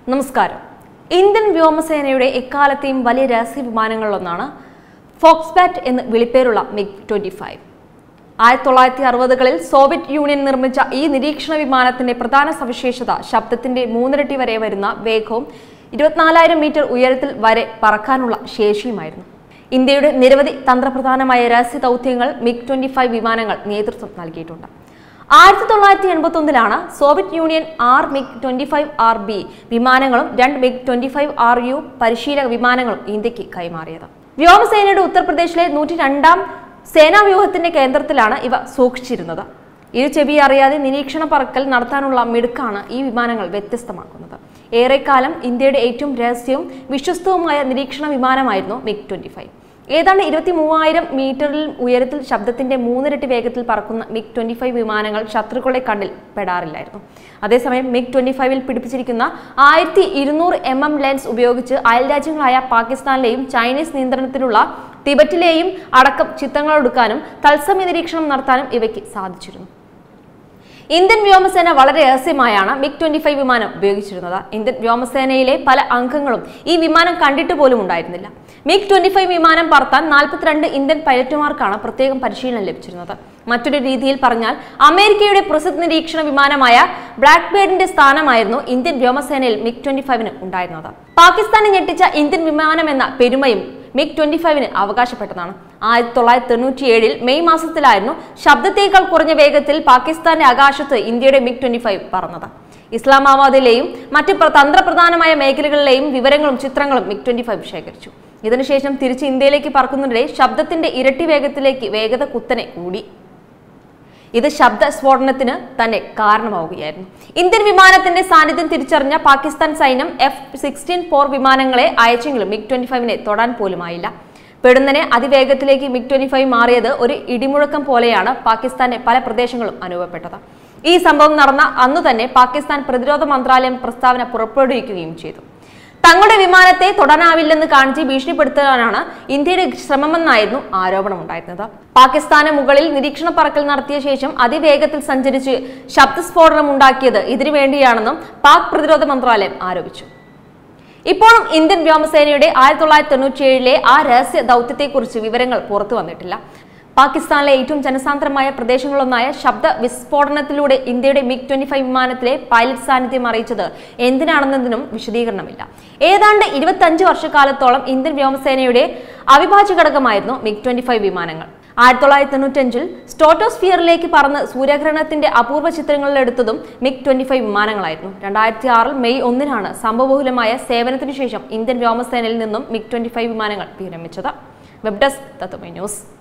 നമസ്കാരം ഇന്ത്യൻ വ്യോമസേനയുടെ എക്കാലത്തെയും വലിയ രഹസ്യ വിമാനങ്ങളിലൊന്നാണ് ഫോക്സ്ബാറ്റ് എന്ന് വിളിപ്പേരുള്ള മിഗ് ട്വന്റി ഫൈവ് ആയിരത്തി തൊള്ളായിരത്തി അറുപതുകളിൽ സോവിയറ്റ് യൂണിയൻ നിർമ്മിച്ച ഈ നിരീക്ഷണ വിമാനത്തിന്റെ പ്രധാന സവിശേഷത ശബ്ദത്തിന്റെ മൂന്നിരട്ടി വരെ വരുന്ന വേഗവും ഇരുപത്തിനാലായിരം മീറ്റർ ഉയരത്തിൽ വരെ പറക്കാനുള്ള ശേഷിയുമായിരുന്നു ഇന്ത്യയുടെ നിരവധി തന്ത്രപ്രധാനമായ രഹസ്യ ദൗത്യങ്ങൾ മിഗ് ട്വന്റി ഫൈവ് വിമാനങ്ങൾ നേതൃത്വം നൽകിയിട്ടുണ്ട് ആയിരത്തി തൊള്ളായിരത്തി എൺപത്തി ഒന്നിലാണ് Soviet Union R MiG twenty five R B വിമാനങ്ങളും രണ്ട് MiG twenty five R U പരിശീലക വിമാനങ്ങളും ഇന്ത്യക്ക് കൈമാറിയത് വ്യോമസേനയുടെ ഉത്തർപ്രദേശിലെ നൂറ്റി രണ്ടാം സേനാവ്യൂഹത്തിന്റെ കേന്ദ്രത്തിലാണ് ഇവ സൂക്ഷിച്ചിരുന്നത് ഇരു ചെവി അറിയാതെ നിരീക്ഷണ പറക്കൽ നടത്താനുള്ള മിടുക്കാണ് ഈ വിമാനങ്ങൾ വ്യത്യസ്തമാക്കുന്നത് ഏറെക്കാലം ഇന്ത്യയുടെ ഏറ്റവും രഹസ്യവും വിശ്വസ്തവുമായ നിരീക്ഷണ വിമാനമായിരുന്നു മിഗ് ട്വന്റി ഫൈവ് ഏതാണ്ട് ഇരുപത്തി മൂവായിരം മീറ്ററിൽ ഉയരത്തിൽ ശബ്ദത്തിന്റെ മൂന്നിരട്ടി വേഗത്തിൽ പറക്കുന്ന മിഗ് ട്വന്റി ഫൈവ് വിമാനങ്ങൾ ശത്രുക്കളുടെ കണ്ണിൽ പെടാറില്ലായിരുന്നു അതേസമയം മിഗ് ട്വന്റി ഫൈവിൽ പിടിപ്പിച്ചിരിക്കുന്ന ആയിരത്തി ഇരുന്നൂറ് എം എം ലെൻസ് ഉപയോഗിച്ച് അയൽരാജ്യങ്ങളായ പാകിസ്ഥാനിലെയും ചൈനീസ് നിയന്ത്രണത്തിലുള്ള തിബറ്റിലെയും അടക്കം ചിത്രങ്ങളെടുക്കാനും തത്സമയ നിരീക്ഷണം നടത്താനും ഇവയ്ക്ക് സാധിച്ചിരുന്നു ഇന്ത്യൻ വ്യോമസേന വളരെ രഹസ്യമായാണ് മിഗ് ട്വന്റി ഫൈവ് വിമാനം ഉപയോഗിച്ചിരുന്നത് ഇന്ത്യൻ വ്യോമസേനയിലെ പല അംഗങ്ങളും ഈ വിമാനം കണ്ടിട്ട് പോലും ഉണ്ടായിരുന്നില്ല മിഗ് ട്വന്റി ഫൈവ് വിമാനം പറത്താൻ നാൽപ്പത്തിരണ്ട് ഇന്ത്യൻ പൈലറ്റുമാർക്കാണ് പ്രത്യേകം പരിശീലനം ലഭിച്ചിരുന്നത് മറ്റൊരു രീതിയിൽ പറഞ്ഞാൽ അമേരിക്കയുടെ പ്രസിദ്ധ നിരീക്ഷണ വിമാനമായ ബ്ലാക്ക് ബേർഡിന്റെ സ്ഥാനമായിരുന്നു ഇന്ത്യൻ വ്യോമസേനയിൽ മിഗ് ട്വന്റി ഫൈവിന് ഉണ്ടായിരുന്നത് പാകിസ്ഥാനെ ഞെട്ടിച്ച ഇന്ത്യൻ വിമാനം എന്ന പെരുമയും മിഗ് ട്വന്റി ഫൈവിന് അവകാശപ്പെട്ടതാണ് ആയിരത്തി തൊള്ളായിരത്തി തൊണ്ണൂറ്റി ഏഴിൽ മെയ് മാസത്തിലായിരുന്നു ശബ്ദത്തേക്കാൾ കുറഞ്ഞ വേഗത്തിൽ പാകിസ്ഥാന്റെ ആകാശത്ത് ഇന്ത്യയുടെ മിഗ് ട്വന്റി ഫൈവ് പറന്നത് ഇസ്ലാമാബാദിലെയും മറ്റ് പ്ര- തന്ത്രപ്രധാനമായ മേഖലകളിലെയും വിവരങ്ങളും ചിത്രങ്ങളും മിഗ് ട്വന്റി ഫൈവ് ശേഖരിച്ചു ഇതിനുശേഷം തിരിച്ച് ഇന്ത്യയിലേക്ക് പറക്കുന്നതിനിടെ ശബ്ദത്തിന്റെ ഇരട്ടി വേഗത്തിലേക്ക് വേഗത കുത്തനെ കൂടി ഇത് ശബ്ദ സ്ഫോടനത്തിന് തന്നെ കാരണമാവുകയായിരുന്നു ഇന്ത്യൻ വിമാനത്തിന്റെ സാന്നിധ്യം തിരിച്ചറിഞ്ഞ പാകിസ്ഥാൻ സൈന്യം എഫ് സിക്സ്റ്റീൻ പോർ വിമാനങ്ങളെ അയച്ചെങ്കിലും മിഗ് ട്വന്റി ഫൈവിനെ തൊടാൻ പോലുമായില്ല പെടുന്നനെ അതിവേഗത്തിലേക്ക് മിഗ് ട്വന്റി ഫൈവ് മാറിയത് ഒരു ഇടിമുഴക്കം പോലെയാണ് പാകിസ്ഥാന്റെ പല പ്രദേശങ്ങളും അനുഭവപ്പെട്ടത് ഈ സംഭവം നടന്ന അന്നു തന്നെ പാകിസ്ഥാൻ പ്രതിരോധ മന്ത്രാലയം പ്രസ്താവന പുറപ്പെടുവിക്കുകയും ചെയ്തു തങ്ങളുടെ വിമാനത്തെ തൊടാനാവില്ലെന്ന് കാണിച്ച് ഭീഷണിപ്പെടുത്താനാണ് ഇന്ത്യയുടെ ശ്രമമെന്നായിരുന്നു ആരോപണമുണ്ടായിരുന്നത് പാകിസ്ഥാന് മുകളിൽ നിരീക്ഷണ പറക്കൽ നടത്തിയ ശേഷം അതിവേഗത്തിൽ സഞ്ചരിച്ച് ശബ്ദസ്ഫോടനം ഉണ്ടാക്കിയത് ഇതിനു വേണ്ടിയാണെന്നും പാക് പ്രതിരോധ മന്ത്രാലയം ആരോപിച്ചു ഇപ്പോഴും ഇന്ത്യൻ വ്യോമസേനയുടെ ആയിരത്തി തൊള്ളായിരത്തി തൊണ്ണൂറ്റി ഏഴിലെ ആ രഹസ്യ ദൗത്യത്തെക്കുറിച്ച് വിവരങ്ങൾ പുറത്തു വന്നിട്ടില്ല പാകിസ്ഥാനിലെ ഏറ്റവും ജനസാന്ദ്രമായ പ്രദേശങ്ങളൊന്നായ ശബ്ദ വിസ്ഫോടനത്തിലൂടെ ഇന്ത്യയുടെ മിഗ് ട്വന്റി ഫൈവ് വിമാനത്തിലെ പൈലറ്റ് സാന്നിധ്യം അറിയിച്ചത് എന്തിനാണെന്നതിനും വിശദീകരണമില്ല ഏതാണ്ട് ഇരുപത്തഞ്ച് വർഷക്കാലത്തോളം ഇന്ത്യൻ വ്യോമസേനയുടെ അവിഭാജ്യ ഘടകമായിരുന്നു മിഗ് ട്വന്റി ഫൈവ് വിമാനങ്ങൾ ആയിരത്തി തൊള്ളായിരത്തി തൊണ്ണൂറ്റഞ്ചിൽ സ്റ്റോട്ടോസ്ഫിയറിലേക്ക് പറന്ന് സൂര്യഗ്രഹണത്തിന്റെ അപൂർവ ചിത്രങ്ങളിലെടുത്തതും മിഗ് ട്വന്റി ഫൈവ് വിമാനങ്ങളായിരുന്നു രണ്ടായിരത്തി ആറിൽ മെയ് ഒന്നിനാണ് സംഭവബഹുലമായ സേവനത്തിനു ശേഷം ഇന്ത്യൻ വ്യോമസേനയിൽ നിന്നും മിഗ് ട്വന്റി ഫൈവ് വിമാനങ്ങൾ വിരമിച്ചത് വെബ് ഡെസ്ക് തത്വമൈ ന്യൂസ്